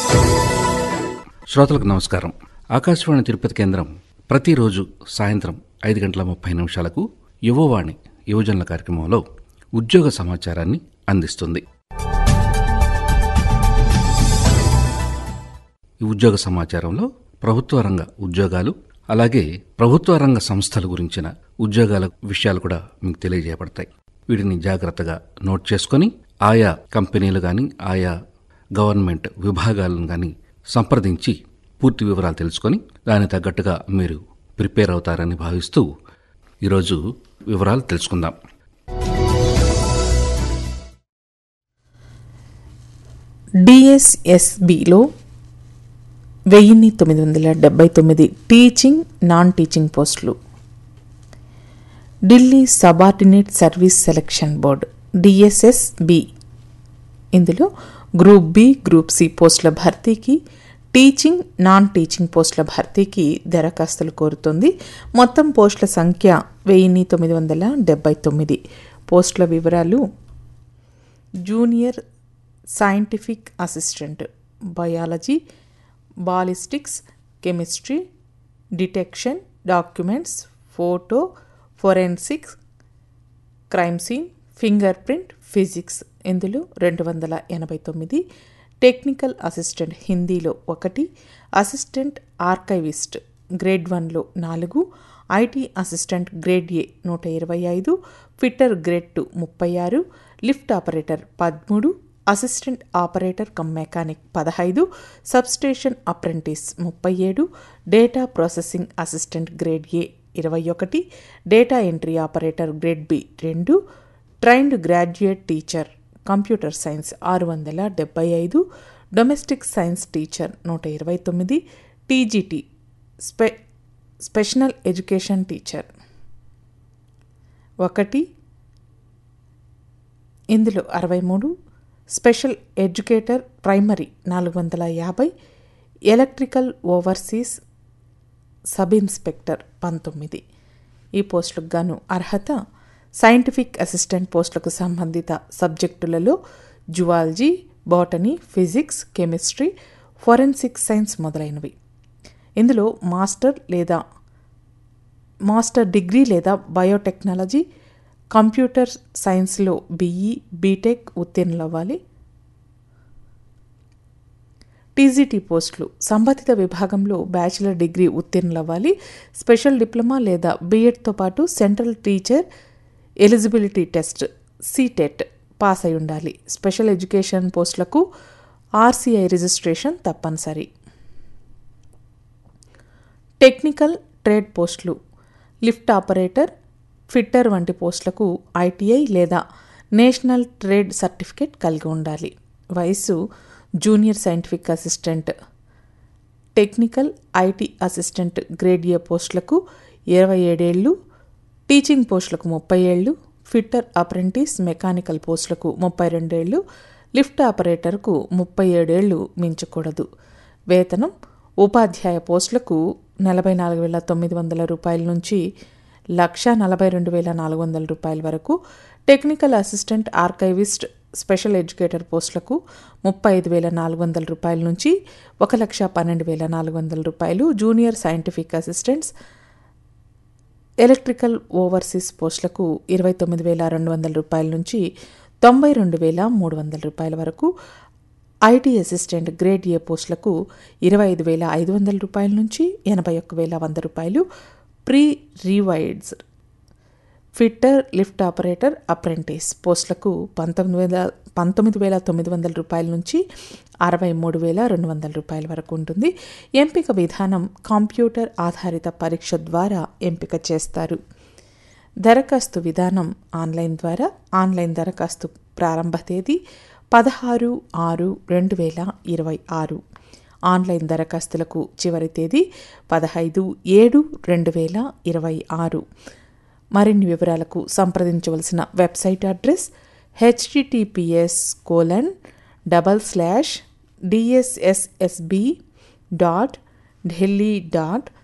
శ్రోతలకు నమస్కారం ఆకాశవాణి తిరుపతి కేంద్రం ప్రతిరోజు సాయంత్రం ఐదు గంటల ముప్పై నిమిషాలకు యువవాణి యువజనుల కార్యక్రమంలో ఉద్యోగ సమాచారాన్ని అందిస్తుంది ఈ ఉద్యోగ సమాచారంలో ప్రభుత్వ రంగ ఉద్యోగాలు అలాగే ప్రభుత్వ రంగ సంస్థల గురించిన ఉద్యోగాల విషయాలు కూడా మీకు తెలియజేయబడతాయి వీటిని జాగ్రత్తగా నోట్ చేసుకొని ఆయా కంపెనీలు కానీ ఆయా గవర్నమెంట్ విభాగాలను కానీ సంప్రదించి పూర్తి వివరాలు తెలుసుకొని దానికి తగ్గట్టుగా మీరు ప్రిపేర్ అవుతారని భావిస్తూ ఈరోజు వివరాలు తెలుసుకుందాం డిఎస్ఎస్బిలో వెయ్యిన్ని తొమ్మిది వందల డెబ్బై తొమ్మిది టీచింగ్ నాన్ టీచింగ్ పోస్టులు Delhi subordinate service selection board DSSB ఇందులో గ్రూప్ బి గ్రూప్ సి పోస్టుల భర్తీకి టీచింగ్ నాన్ టీచింగ్ పోస్టుల భర్తీకి దరఖాస్తులు కోరుతుంది మొత్తం పోస్టుల సంఖ్య వెయ్యిన్ని తొమ్మిది వందల డెబ్బై తొమ్మిది పోస్టుల వివరాలు junior scientific assistant biology ballistics chemistry detection documents photo forensics crime scene finger print physics ఇందులో రెండు వందల ఎనభై తొమ్మిది టెక్నికల్ అసిస్టెంట్ హిందీలో ఒకటి అసిస్టెంట్ ఆర్కైవిస్ట్ గ్రేడ్ వన్లో నాలుగు ఐటీ అసిస్టెంట్ గ్రేడ్ ఏ నూట ఇరవై ఐదు ఫిట్టర్ గ్రేడ్ టూ ముప్పై ఆరు లిఫ్ట్ ఆపరేటర్ పదమూడు అసిస్టెంట్ ఆపరేటర్ కమ్ మెకానిక్ పదహైదు సబ్స్టేషన్ అప్రెంటిస్ ముప్పై ఏడు data processing assistant grade A ఇరవై ఒకటి data entry operator grade B రెండు trained graduate teacher computer science ఆరు వందల డెబ్బై ఐదు డొమెస్టిక్ సైన్స్ టీచర్ నూట ఇరవై తొమ్మిది టీజీటీ స్పె స్పెషల్ ఎడ్యుకేషన్ టీచర్ ఒకటి ఇందులో అరవై మూడు స్పెషల్ ఎడ్యుకేటర్ ప్రైమరీ నాలుగు వందల యాభై ఎలక్ట్రికల్ ఓవర్సీస్ సబ్ ఇన్స్పెక్టర్ పంతొమ్మిది ఈ పోస్టులకు గాను అర్హత సైంటిఫిక్ అసిస్టెంట్ పోస్టులకు సంబంధిత సబ్జెక్టులలో zoology botany physics chemistry forensic science మొదలైనవి ఇందులో మాస్టర్ లేదా మాస్టర్ డిగ్రీ లేదా బయోటెక్నాలజీ కంప్యూటర్ సైన్స్లో బీఈ బీటెక్ ఉత్తీర్ణులు అవ్వాలి టీజీటీ పోస్టులు సంబంధిత విభాగంలో బ్యాచిలర్ డిగ్రీ ఉత్తీర్ణులు అవ్వాలి స్పెషల్ డిప్లొమా లేదా బీఎడ్తో పాటు central teacher eligibility test CTET pass అయి ఉండాలి స్పెషల్ ఎడ్యుకేషన్ పోస్టులకు ఆర్సీఐ రిజిస్ట్రేషన్ తప్పనిసరి టెక్నికల్ ట్రేడ్ పోస్టులు లిఫ్ట్ ఆపరేటర్ ఫిట్టర్ వంటి పోస్టులకు ఐటీఐ లేదా నేషనల్ ట్రేడ్ సర్టిఫికేట్ కలిగి ఉండాలి వయసు junior scientific assistant technical IT assistant grade A పోస్టులకు ఇరవై ఏడేళ్ళు టీచింగ్ పోస్టులకు ముప్పై ఏళ్ళు ఫిట్టర్ అప్రెంటిస్ మెకానికల్ పోస్టులకు ముప్పై రెండేళ్ళు లిఫ్ట్ ఆపరేటర్కు ముప్పై ఏడేళ్లు మించకూడదు వేతనం ఉపాధ్యాయ పోస్టులకు నలభై నాలుగు వేల తొమ్మిది వందల రూపాయల నుంచి లక్ష నలభై రెండు వేల నాలుగు వందల రూపాయల వరకు technical assistant archivist special educator పోస్టులకు ముప్పై ఐదు వేల నాలుగు వందల రూపాయల నుంచి ఒక లక్ష పన్నెండు వేల నాలుగు వందల రూపాయలు junior scientific assistants electrical overseas పోస్టులకు ఇరవై తొమ్మిది వేల రెండు వందల రూపాయల నుంచి తొంభై రెండు వేల మూడు వందల రూపాయల వరకు ఐటీ అసిస్టెంట్ గ్రేడ్ ఏ పోస్టులకు ఇరవై ఐదు వేల ఐదు వందల రూపాయల నుంచి ఎనభై ఒక్క వేల వంద రూపాయలు ప్రీ రీవైడ్స్ ఫిట్టర్ లిఫ్ట్ ఆపరేటర్ అప్రెంటిస్ పోస్టులకు పంతొమ్మిది వేల పంతొమ్మిది వేల తొమ్మిది వందల రూపాయల నుంచి అరవై మూడు వేల రెండు వందల రూపాయల వరకు ఉంటుంది ఎంపిక విధానం కంప్యూటర్ ఆధారిత పరీక్ష ద్వారా ఎంపిక చేస్తారు దరఖాస్తు విధానం ఆన్లైన్ ద్వారా ఆన్లైన్ దరఖాస్తు ప్రారంభ తేదీ పదహారు ఆరు రెండు వేల ఇరవై ఆరు ఆన్లైన్ దరఖాస్తులకు చివరి తేదీ పదహైదు ఏడు రెండు వేల ఇరవై ఆరు మరిన్ని వివరాలకు సంప్రదించవలసిన website address HTTPS colon double slash DSSSB dot Delhi dot